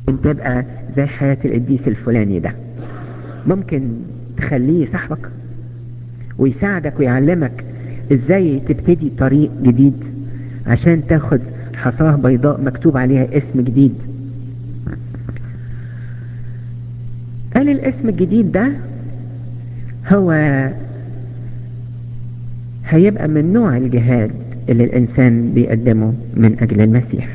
تبقى زي حياة القديس الفلاني ده ممكن تخليه صاحبك ويساعدك ويعلمك ازاي تبتدي طريق جديد عشان تاخد حصاه بيضاء مكتوب عليها اسم جديد قال الاسم الجديد ده هو هيبقى من نوع الجهاد اللي الإنسان بيقدمه من أجل المسيح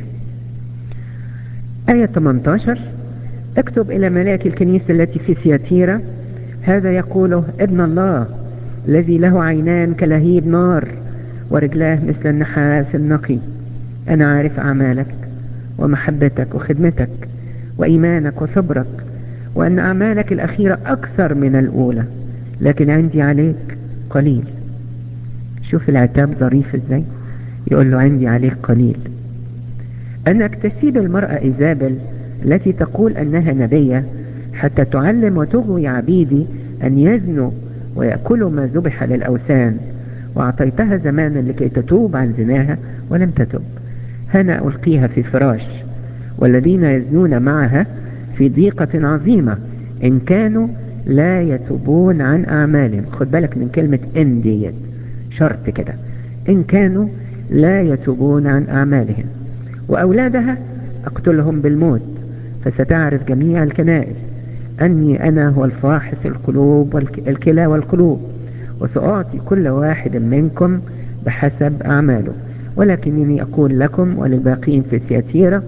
آية 18 اكتب إلى ملاك الكنيسة التي في سياتيرا هذا يقوله ابن الله الذي له عينان كلهيب نار ورجلاه مثل النحاس النقي أنا عارف أعمالك ومحبتك وخدمتك وإيمانك وصبرك وأن أعمالك الأخيرة أكثر من الأولى لكن عندي عليك قليل شوف العتاب ظريف ازاي يقول له عندي عليك قليل أنك تسيب المرأة إيزابل التي تقول أنها نبية حتى تعلم وتغوي عبيدي أن يزنوا ويأكلوا ما ذبح للأوثان وأعطيتها زمانا لكي تتوب عن زناها ولم تتب هنا ألقيها في فراش والذين يزنون معها في ضيقة عظيمة إن كانوا لا يتوبون عن أعمالهم خد بالك من كلمة إن ديت شرط كده إن كانوا لا يتوبون عن أعمالهم وأولادها أقتلهم بالموت فستعرف جميع الكنائس أني أنا هو الفاحص القلوب والكلى والقلوب وسأعطي كل واحد منكم بحسب أعماله ولكنني أقول لكم وللباقين في سياتيرا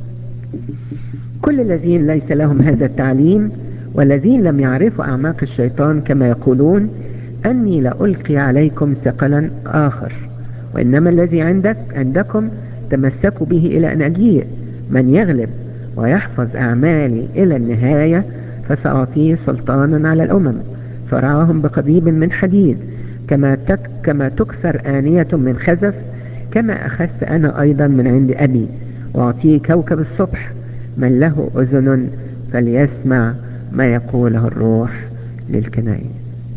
كل الذين ليس لهم هذا التعليم والذين لم يعرفوا أعماق الشيطان كما يقولون أني لألقي عليكم ثقلا آخر وإنما الذي عندك عندكم تمسكوا به إلى أن أجيء من يغلب ويحفظ أعمالي إلى النهاية فسأعطيه سلطانا على الأمم فرعاهم بقضيب من حديد كما تك كما تكسر آنية من خزف كما أخذت أنا أيضا من عند أبي وأعطيه كوكب الصبح من له أذن فليسمع ما يقوله الروح للكنائس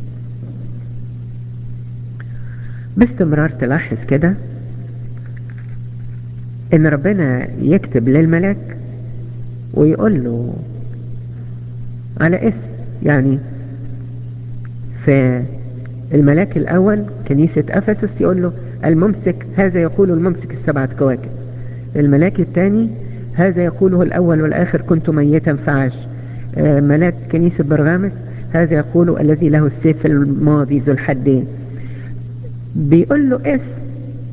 باستمرار تلاحظ كده ان ربنا يكتب للملاك ويقول له على اسم يعني في الملاك الاول كنيسة افسس يقول له الممسك هذا يقول الممسك السبعة كواكب الملاك الثاني هذا يقوله الاول والاخر كنت ميتا فعاش ملاك كنيسة برغامس هذا يقول الذي له السيف الماضي ذو الحدين بيقول له اسم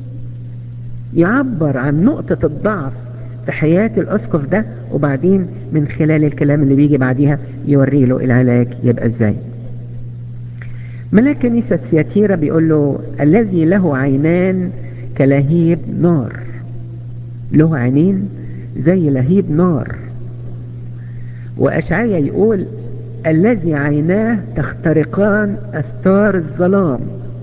يعبر عن نقطة الضعف في حياة الأسقف ده وبعدين من خلال الكلام اللي بيجي بعديها يوري له العلاج يبقى ازاي ملاك كنيسة سياتيرا بيقول له الذي له عينان كلهيب نار له عينين زي لهيب نار وأشعيا يقول الذي عيناه تخترقان أستار الظلام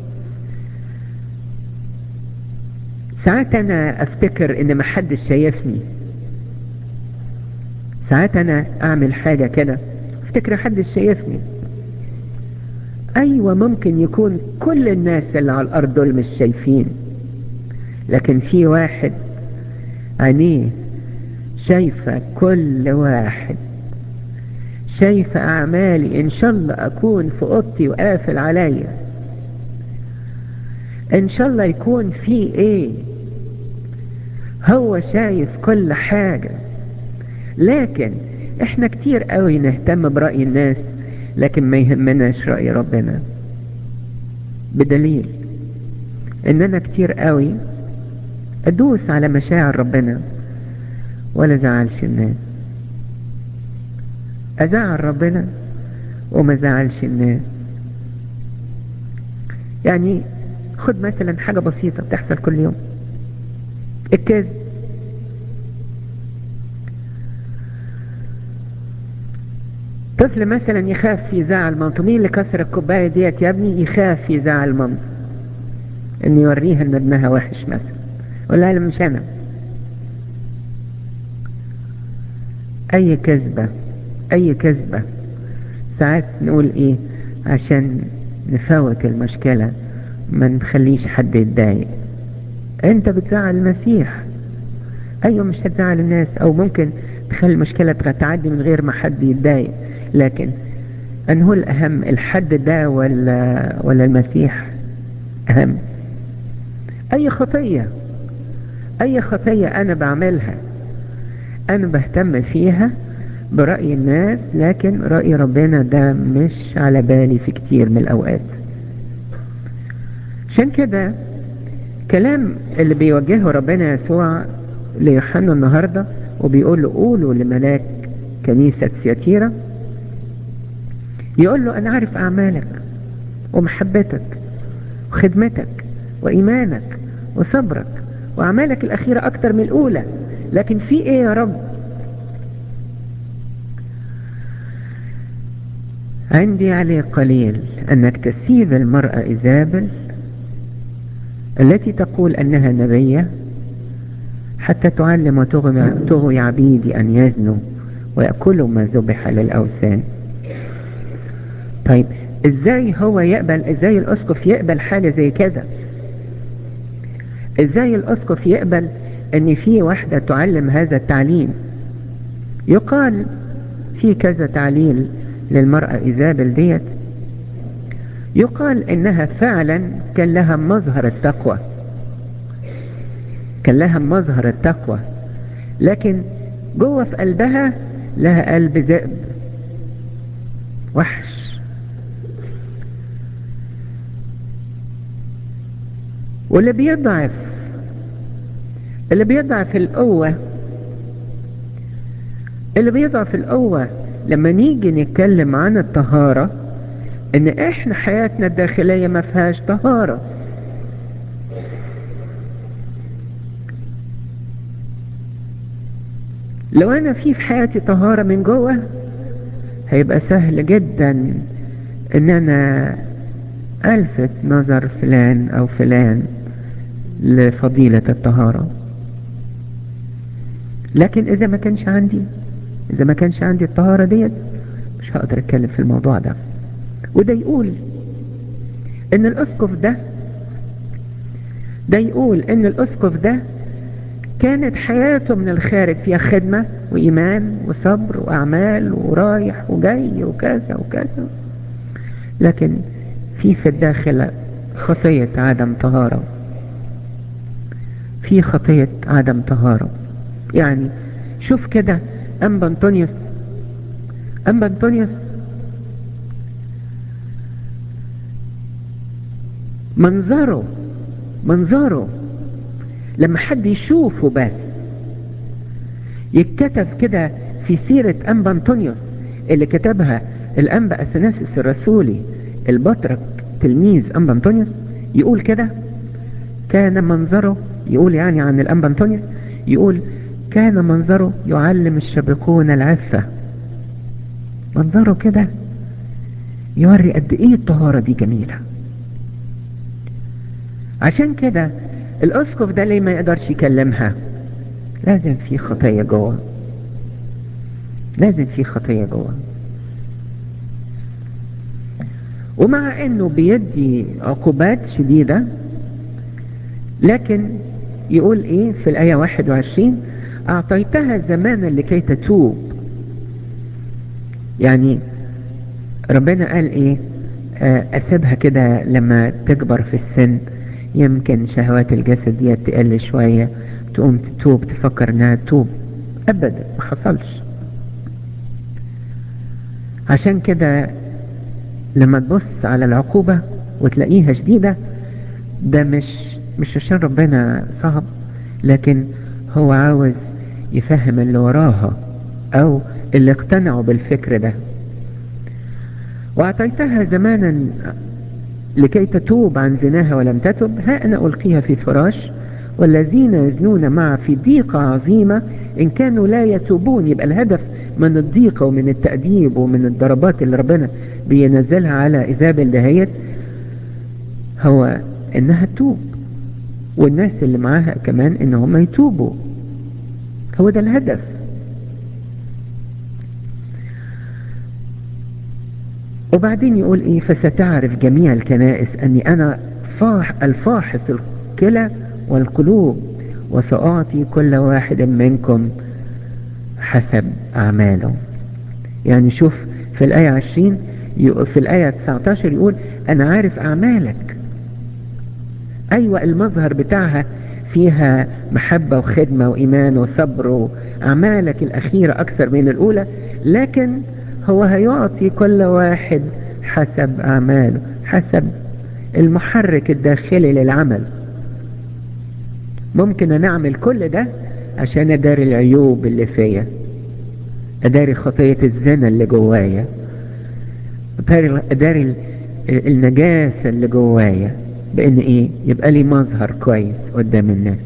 ساعات انا افتكر ان محدش شايفني ساعات انا اعمل حاجة كده افتكر محدش شايفني ايوه ممكن يكون كل الناس اللي على الارض دول مش شايفين لكن في واحد عينيه شايفة كل واحد شايفة اعمالي ان شاء الله اكون في اوضتي وقافل عليا ان شاء الله يكون في ايه هو شايف كل حاجة لكن احنا كتير قوي نهتم برأي الناس لكن ما يهمناش رأي ربنا بدليل ان انا كتير قوي ادوس على مشاعر ربنا ولا زعلش الناس ازعل ربنا وما زعلش الناس يعني خد مثلا حاجة بسيطة بتحصل كل يوم الكذب طفل مثلا يخاف يزعل مامته مين اللي كسر الكوباية ديت يا ابني يخاف يزعل مامته ان يوريها ان ابنها وحش مثلا ولا لا مش انا اي كذبة اي كذبة ساعات نقول ايه عشان نفوت المشكلة ما نخليش حد يتضايق انت بتزعل المسيح ايوه مش هتزعل الناس او ممكن تخلي المشكلة تعدي من غير ما حد يتضايق لكن أنه الأهم الحد ده ولا, ولا المسيح أهم أي خطية أي خطية أنا بعملها أنا بهتم فيها برأي الناس لكن رأي ربنا ده مش على بالي في كتير من الأوقات عشان كده كلام اللي بيوجهه ربنا يسوع ليوحنا النهاردة وبيقول له قولوا لملاك كنيسة سياتيرا يقول له أنا عارف أعمالك ومحبتك وخدمتك وإيمانك وصبرك وأعمالك الأخيرة أكتر من الأولى لكن في إيه يا رب عندي عليه قليل أنك تسيب المرأة إيزابل التي تقول أنها نبية حتى تعلم وتغوي عبيدي أن يزنوا ويأكلوا ما ذبح للأوثان طيب ازاي هو يقبل ازاي الاسقف يقبل حاجة زي كده ازاي الاسقف يقبل ان في واحدة تعلم هذا التعليم يقال في كذا تعليل للمرأة إيزابل ديت يقال انها فعلا كان لها مظهر التقوى كان لها مظهر التقوى لكن جوه في قلبها لها قلب ذئب وحش واللي بيضعف اللي بيضعف القوة اللي بيضعف القوة لما نيجي نتكلم عن الطهارة ان احنا حياتنا الداخلية ما فيهاش طهارة لو انا في في حياتي طهارة من جوه هيبقى سهل جدا ان انا الفت نظر فلان او فلان لفضيلة الطهارة لكن اذا ما كانش عندي اذا ما كانش عندي الطهارة ديت مش هقدر اتكلم في الموضوع ده وده يقول ان الاسقف ده ده يقول ان الاسقف ده كانت حياته من الخارج فيها خدمة وإيمان وصبر وأعمال ورايح وجاي وكذا وكذا لكن في في الداخل خطية عدم طهارة في خطية عدم طهارة يعني شوف كده أنبا أنطونيوس أنبا أنطونيوس منظره منظره لما حد يشوفه بس يتكتب كده في سيرة أنبا أنطونيوس اللي كتبها الأنبا أثناسس الرسولي البطرك تلميذ أنبا أنطونيوس يقول كده كان منظره يقول يعني عن الأنبا أنطونيوس يقول كان منظره يعلم الشبقون العفة منظره كده يوري قد ايه الطهارة دي جميلة عشان كده الاسقف ده ليه ما يقدرش يكلمها لازم في خطية جوه لازم في خطية جوه ومع انه بيدي عقوبات شديدة لكن يقول ايه في الآية 21 اعطيتها زمانا لكي تتوب يعني ربنا قال ايه اسيبها كده لما تكبر في السن يمكن شهوات الجسد دي تقل شوية تقوم تتوب تفكر انها تتوب ابدا ما حصلش عشان كده لما تبص على العقوبة وتلاقيها شديدة ده مش مش عشان ربنا صعب لكن هو عاوز يفهم اللي وراها او اللي اقتنعوا بالفكر ده واعطيتها زمانا لكي تتوب عن زناها ولم تتب ها أنا ألقيها في فراش والذين يزنون معها في ضيقة عظيمة إن كانوا لا يتوبون يبقى الهدف من الضيقة ومن التأديب ومن الضربات اللي ربنا بينزلها على إيزابل دهيت هو إنها تتوب والناس اللي معاها كمان إنهم يتوبوا هو ده الهدف وبعدين يقول ايه فستعرف جميع الكنائس اني انا فاح الفاحص الكلى والقلوب وسأعطي كل واحد منكم حسب أعماله يعني شوف في الآية 20 في الآية 19 يقول أنا عارف أعمالك أيوة المظهر بتاعها فيها محبة وخدمة وإيمان وصبر وأعمالك الأخيرة أكثر من الأولى لكن هو هيعطي كل واحد حسب أعماله حسب المحرك الداخلي للعمل ممكن نعمل كل ده عشان أداري العيوب اللي فيا أداري خطية الزنا اللي جوايا أداري النجاسة اللي جوايا بأن إيه يبقى لي مظهر كويس قدام الناس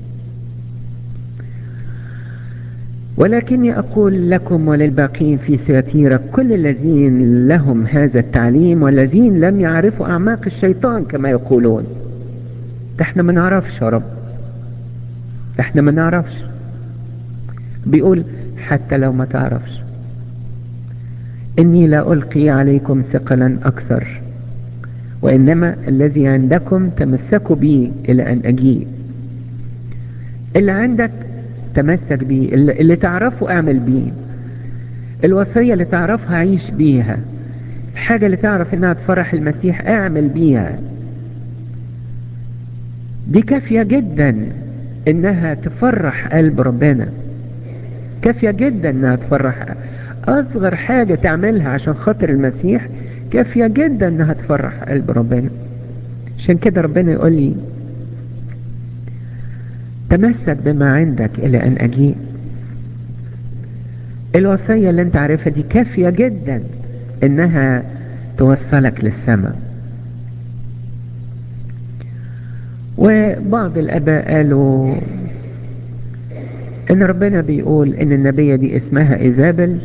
ولكني أقول لكم وللباقين في سياتيرا كل الذين لهم هذا التعليم والذين لم يعرفوا أعماق الشيطان كما يقولون ده احنا ما نعرفش يا رب ده احنا ما نعرفش بيقول حتى لو ما تعرفش إني لا ألقي عليكم ثقلا أكثر وإنما الذي عندكم تمسكوا به إلى أن أجيء اللي عندك تمسك بيه اللي تعرفه اعمل بيه الوصية اللي تعرفها عيش بيها الحاجة اللي تعرف انها تفرح المسيح اعمل بيها دي كافية جدا انها تفرح قلب ربنا كافية جدا انها تفرح اصغر حاجة تعملها عشان خاطر المسيح كافية جدا انها تفرح قلب ربنا عشان كده ربنا يقول لي تمسك بما عندك الى ان اجيء الوصية اللي انت عارفها دي كافية جدا انها توصلك للسماء وبعض الاباء قالوا ان ربنا بيقول ان النبية دي اسمها ايزابل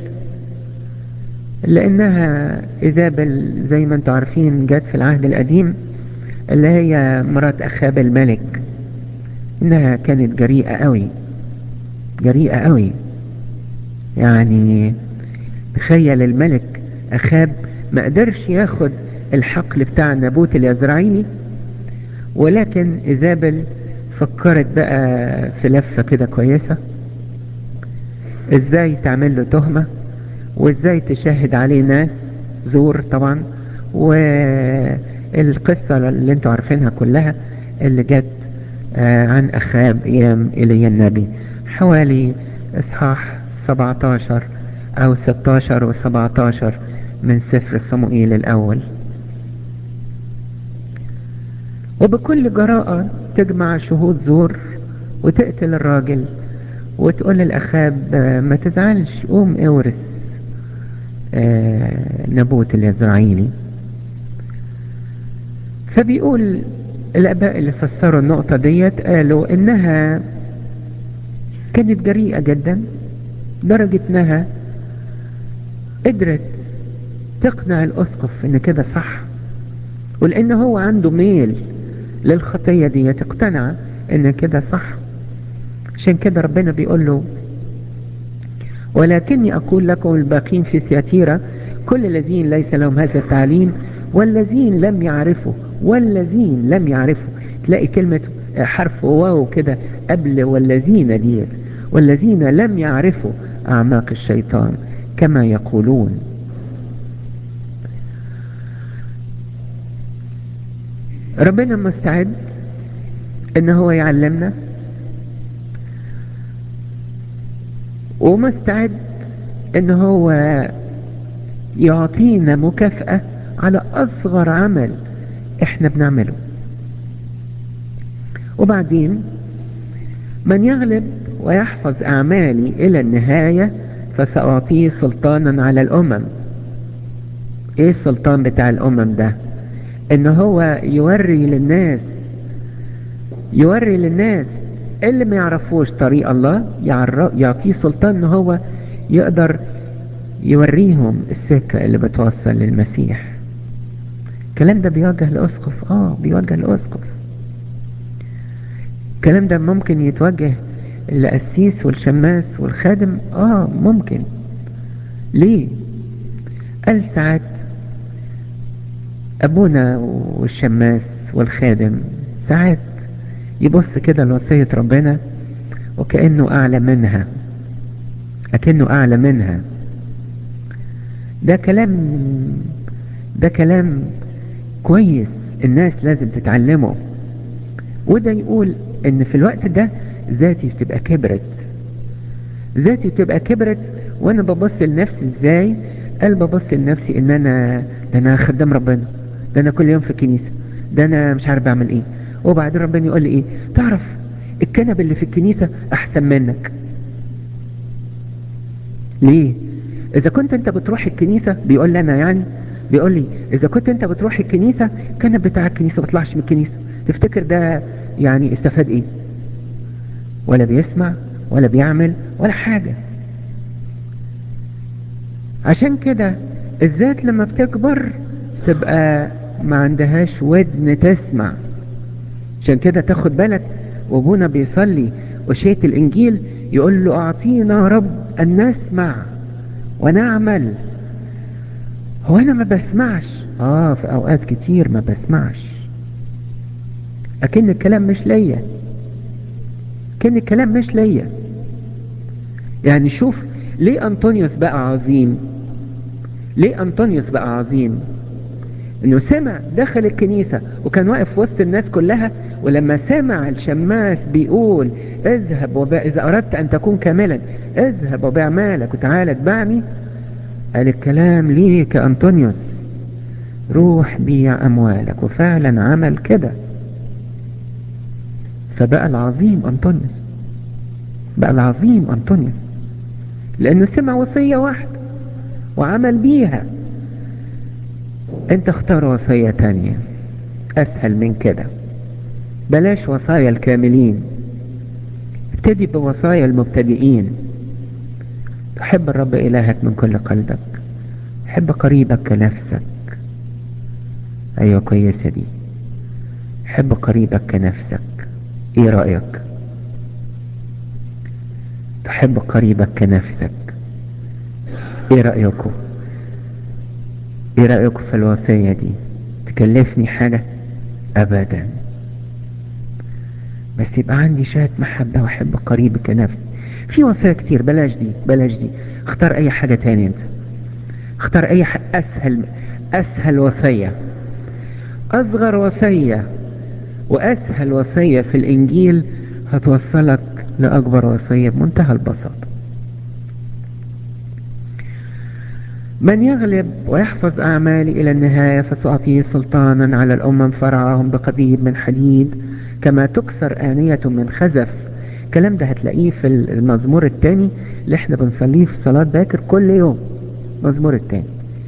لانها ايزابل زي ما انتم عارفين جت في العهد القديم اللي هي مرات اخاب الملك انها كانت جريئة قوي جريئة قوي يعني تخيل الملك اخاب ما قدرش ياخد الحقل بتاع النابوت اليزرعيلي ولكن ايزابل فكرت بقى في لفة كده كويسة ازاي تعمل له تهمة وازاي تشهد عليه ناس زور طبعا والقصة اللي انتوا عارفينها كلها اللي جت عن أخاب أيام إلي النبي حوالي إصحاح 17 أو 16 و 17 من سفر صموئيل الأول وبكل جراءة تجمع شهود زور وتقتل الراجل وتقول للأخاب ما تزعلش قوم اورث نبوت اليزرعيلي فبيقول الاباء اللي فسروا النقطة ديت قالوا انها كانت جريئة جدا درجة انها قدرت تقنع الاسقف ان كده صح ولان هو عنده ميل للخطية ديت اقتنع ان كده صح عشان كده ربنا بيقول له ولكني اقول لكم الباقين في سياتيرا كل الذين ليس لهم هذا التعليم والذين لم يعرفوا والذين لم يعرفوا تلاقي كلمة حرف واو كده قبل والذين ديت والذين لم يعرفوا أعماق الشيطان كما يقولون ربنا مستعد ان هو يعلمنا ومستعد ان هو يعطينا مكافأة على اصغر عمل احنا بنعمله وبعدين من يغلب ويحفظ اعمالي الى النهاية فسأعطيه سلطانا على الامم ايه السلطان بتاع الامم ده ان هو يوري للناس يوري للناس اللي ما يعرفوش طريق الله يعطيه سلطان ان هو يقدر يوريهم السكة اللي بتوصل للمسيح الكلام ده بيوجه لأسقف اه بيوجه لأسقف الكلام ده ممكن يتوجه للقسيس والشماس والخادم اه ممكن ليه قال ساعات ابونا والشماس والخادم ساعات يبص كده لوصية ربنا وكأنه اعلى منها أكنه أعلى منها ده كلام ده كلام كويس الناس لازم تتعلمه وده يقول ان في الوقت ده ذاتي بتبقى كبرت ذاتي بتبقى كبرت وانا ببص لنفسي ازاي قال ببص لنفسي ان انا ده انا خدام ربنا ده انا كل يوم في الكنيسة ده انا مش عارف بعمل ايه وبعدين ربنا يقول لي ايه تعرف الكنب اللي في الكنيسة احسن منك ليه اذا كنت انت بتروح الكنيسة بيقول لي انا يعني بيقول لي اذا كنت انت بتروح الكنيسة الكنب بتاع الكنيسة بطلعش من الكنيسة تفتكر ده يعني استفاد ايه ولا بيسمع ولا بيعمل ولا حاجة عشان كده الذات لما بتكبر تبقى ما عندهاش ودن تسمع عشان كده تاخد بالك وابونا بيصلي وشية الانجيل يقول له اعطينا رب ان نسمع ونعمل هو انا ما بسمعش اه في اوقات كتير ما بسمعش اكن الكلام مش ليا كان الكلام مش ليا يعني شوف ليه انطونيوس بقى عظيم ليه انطونيوس بقى عظيم انه سمع دخل الكنيسة وكان واقف وسط الناس كلها ولما سمع الشماس بيقول اذهب وبيع اذا اردت ان تكون كاملا اذهب وبيع مالك وتعالى اتبعني قال الكلام ليك يا انطونيوس روح بيع اموالك وفعلا عمل كده فبقى العظيم انطونيوس بقى العظيم انطونيوس لانه سمع وصية واحدة وعمل بيها انت اختار وصية تانية اسهل من كده بلاش وصايا الكاملين ابتدي بوصايا المبتدئين تحب الرب الهك من كل قلبك حب قريبك كنفسك ايوه كويسة دي حب قريبك كنفسك ايه رأيك تحب قريبك كنفسك ايه رأيكم ايه رأيكم في الوصية دي تكلفني حاجة ابدا بس يبقى عندي شوية محبة واحب قريبي كنفسي في وصايا كتير بلاش دي بلاش دي اختار اي حاجة تانية انت اختار اي حاجة اسهل اسهل وصية اصغر وصية واسهل وصية في الانجيل هتوصلك لاكبر وصية بمنتهى البساطة من يغلب ويحفظ اعمالي الى النهاية فسأعطيه سلطانا على الامم فرعاهم بقضيب من حديد كما تكسر آنية من خزف الكلام ده هتلاقيه في المزمور الثاني اللي احنا بنصليه في صلاة باكر كل يوم مزمور الثاني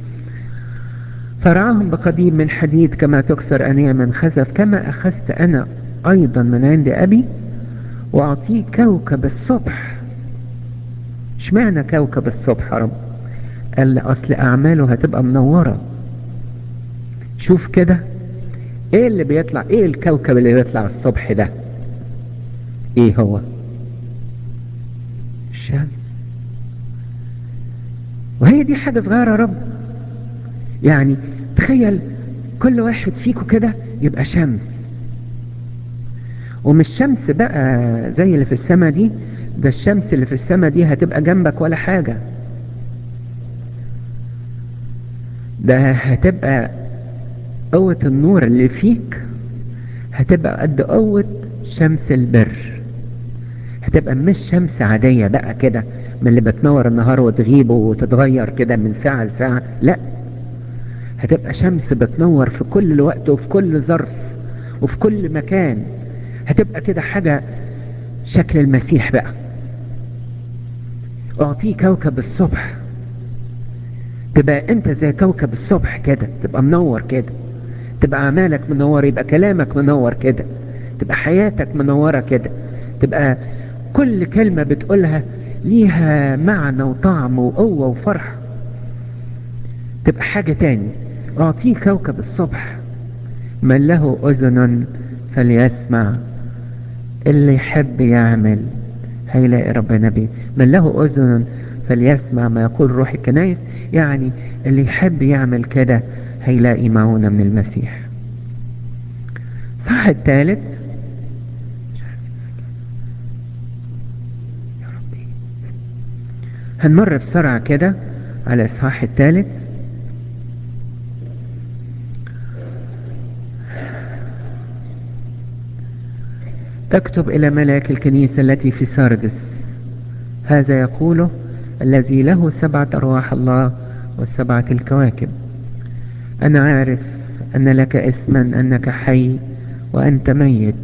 فرعاهم بقضيب من حديد كما تكسر آنية من خزف كما أخذت أنا أيضا من عند أبي وأعطيه كوكب الصبح اشمعنى كوكب الصبح يا رب قال أصل أعماله هتبقى منورة شوف كده ايه اللي بيطلع ايه الكوكب اللي بيطلع الصبح ده ايه هو الشمس وهي دي حاجة صغيرة يا رب يعني تخيل كل واحد فيكم كده يبقى شمس ومش شمس بقى زي اللي في السماء دي ده الشمس اللي في السماء دي هتبقى جنبك ولا حاجة ده هتبقى قوة النور اللي فيك هتبقى قد قوة شمس البر هتبقى مش شمس عادية بقى كده من اللي بتنور النهار وتغيب وتتغير كده من ساعة لساعة لا هتبقى شمس بتنور في كل وقت وفي كل ظرف وفي كل مكان هتبقى كده حاجة شكل المسيح بقى اعطيه كوكب الصبح تبقى انت زي كوكب الصبح كده تبقى منور كده تبقى اعمالك منورة يبقى كلامك منور كده تبقى حياتك منورة كده تبقى كل كلمة بتقولها ليها معنى وطعم وقوة وفرح تبقى حاجة تاني اعطيه كوكب الصبح من له اذن فليسمع اللي يحب يعمل هيلاقي ربنا بيه من له اذن فليسمع ما يقول روح الكنايس يعني اللي يحب يعمل كده هيلاقي معونة من المسيح صح الثالث هنمر بسرعة كده على الإصحاح الثالث اكتب إلى ملاك الكنيسة التي في ساردس هذا يقوله الذي له سبعة أرواح الله والسبعة الكواكب أنا عارف أن لك اسما أنك حي وأنت ميت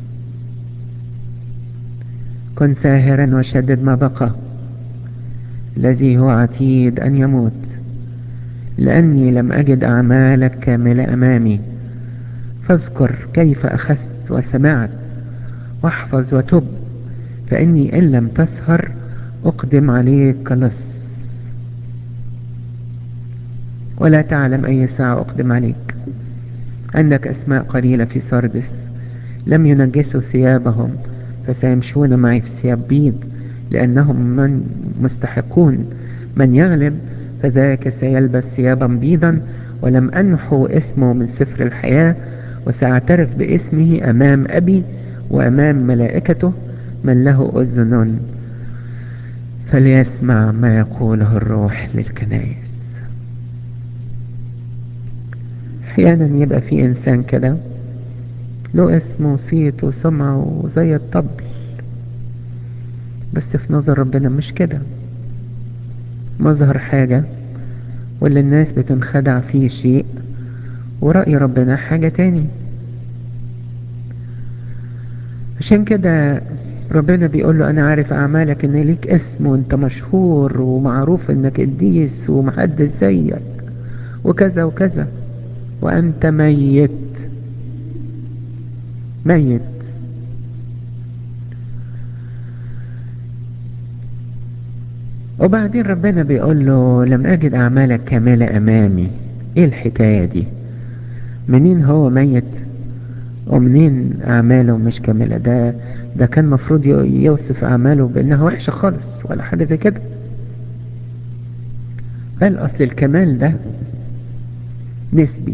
كن ساهرا وشدد ما بقى الذي هو عتيد أن يموت لأني لم أجد أعمالك كاملة أمامي فاذكر كيف أخذت وسمعت واحفظ وتب فإني إن لم تسهر أقدم عليك كلص ولا تعلم أي ساعة أقدم عليك عندك أسماء قليلة في سردس لم ينجسوا ثيابهم فسيمشون معي في ثياب بيض لأنهم من مستحقون من يغلب فذاك سيلبس ثيابا بيضا ولم أنحو اسمه من سفر الحياة وسأعترف باسمه أمام أبي وأمام ملائكته من له أذن فليسمع ما يقوله الروح للكنائس أحيانا يبقى في إنسان كده له اسم وصيت وسمعة وزي الطبل بس في نظر ربنا مش كده مظهر حاجة واللي الناس بتنخدع فيه شيء ورأي ربنا حاجة تاني عشان كده ربنا بيقول له انا عارف اعمالك ان ليك اسم وانت مشهور ومعروف انك قديس ومحدش زيك وكذا وكذا وانت ميت ميت وبعدين ربنا بيقول له لم اجد اعمالك كاملة امامي ايه الحكاية دي منين هو ميت ومنين اعماله مش كاملة ده ده كان مفروض يوصف اعماله بانها وحشة خالص ولا حاجة زي كده قال اصل الكمال ده نسبي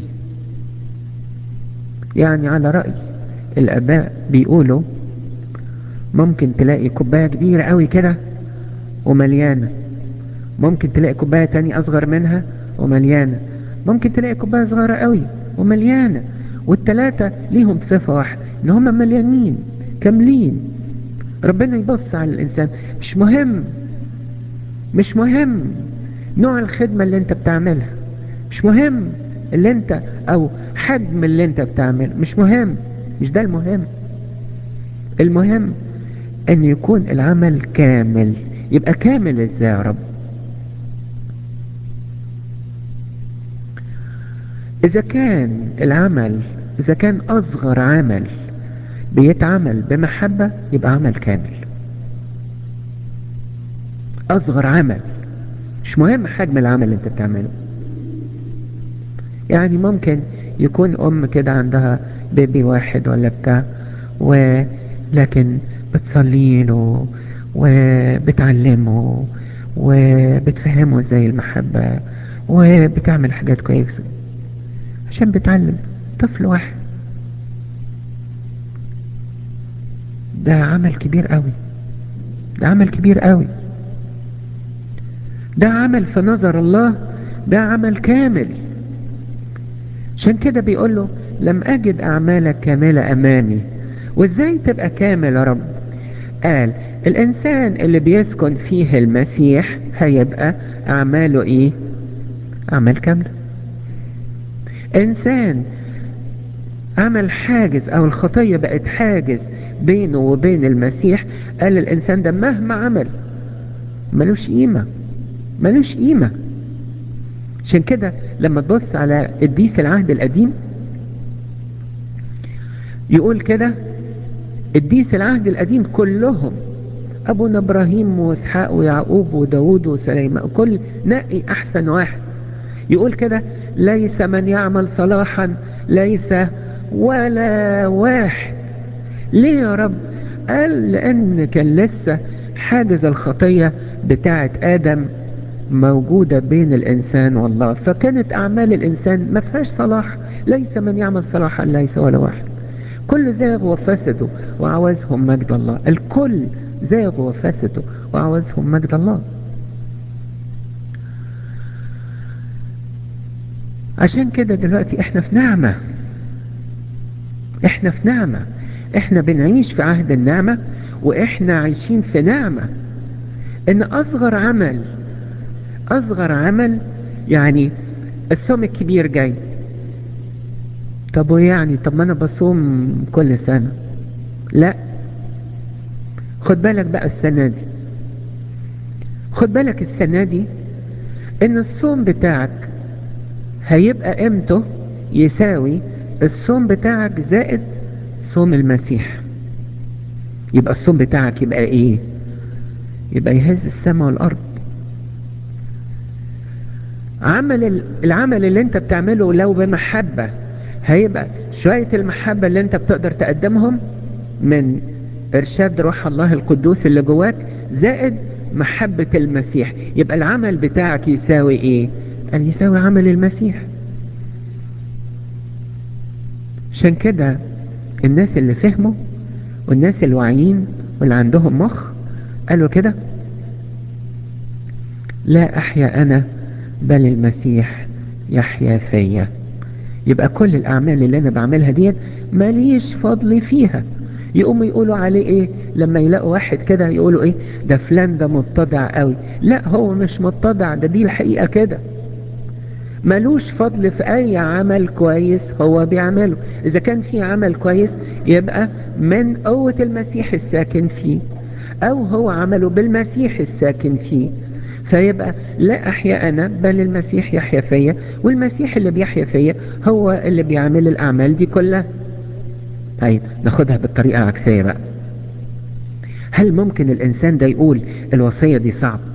يعني على رأي الاباء بيقولوا ممكن تلاقي كوباية كبيرة قوي كده ومليانة ممكن تلاقي كوباية تانية اصغر منها ومليانة ممكن تلاقي كوباية صغيرة قوي ومليانة والتلاتة ليهم صفة واحدة ان هم مليانين كاملين ربنا يبص على الانسان مش مهم مش مهم نوع الخدمة اللي انت بتعملها مش مهم اللي انت او حجم اللي انت بتعمله مش مهم مش ده المهم المهم ان يكون العمل كامل يبقى كامل ازاي يا رب اذا كان العمل اذا كان اصغر عمل بيتعمل بمحبة يبقى عمل كامل اصغر عمل مش مهم حجم العمل اللي انت بتعمله يعني ممكن يكون ام كده عندها بيبي واحد ولا بتاع ولكن بتصلي له وبتعلمه وبتفهمه ازاي المحبة وبتعمل حاجات كويسة عشان بتعلم طفل واحد ده عمل كبير قوي ده عمل كبير قوي ده عمل في نظر الله ده عمل كامل عشان كده بيقول له لم اجد اعمالك كاملة امامي وازاي تبقى كامل يا رب قال الانسان اللي بيسكن فيه المسيح هيبقى اعماله ايه اعمال كاملة انسان عمل حاجز او الخطية بقت حاجز بينه وبين المسيح قال الانسان ده مهما عمل ملوش قيمة ملوش قيمة عشان كده لما تبص على قديس العهد القديم يقول كده قديس العهد القديم كلهم ابونا ابراهيم واسحاق ويعقوب وداود وسليمان كل نقي احسن واحد يقول كده ليس من يعمل صلاحا ليس ولا واحد ليه يا رب قال لان كان لسه حاجز الخطية بتاعت ادم موجودة بين الانسان والله فكانت اعمال الانسان ما فيهاش صلاح ليس من يعمل صلاحا ليس ولا واحد كل زاغ وفسدوا وعوزهم مجد الله الكل زاغوا وفسدوا وعوزهم مجد الله عشان كده دلوقتي احنا في نعمة احنا في نعمة احنا بنعيش في عهد النعمة واحنا عايشين في نعمة ان اصغر عمل اصغر عمل يعني الصوم الكبير جاي طب ويعني طب ما انا بصوم كل سنة لا خد بالك بقى السنة دي خد بالك السنة دي ان الصوم بتاعك هيبقى قيمته يساوي الصوم بتاعك زائد صوم المسيح يبقى الصوم بتاعك يبقى ايه يبقى يهز السماء والارض عمل العمل اللي انت بتعمله لو بمحبة هيبقى شوية المحبة اللي انت بتقدر تقدمهم من ارشاد روح الله القدوس اللي جواك زائد محبة المسيح يبقى العمل بتاعك يساوي ايه قال يساوي عمل المسيح عشان كده الناس اللي فهموا والناس الواعيين واللي عندهم مخ قالوا كده لا احيا انا بل المسيح يحيا فيا يبقى كل الاعمال اللي انا بعملها ديت ماليش فضل فيها يقوموا يقولوا عليه ايه لما يلاقوا واحد كده يقولوا ايه ده فلان ده متضع قوي لا هو مش متضع ده دي الحقيقة كده ملوش فضل في اي عمل كويس هو بيعمله اذا كان في عمل كويس يبقى من قوة المسيح الساكن فيه او هو عمله بالمسيح الساكن فيه فيبقى لا احيا انا بل المسيح يحيا فيا والمسيح اللي بيحيا فيا هو اللي بيعمل الاعمال دي كلها طيب ناخدها بالطريقة العكسية بقى هل ممكن الانسان ده يقول الوصية دي صعب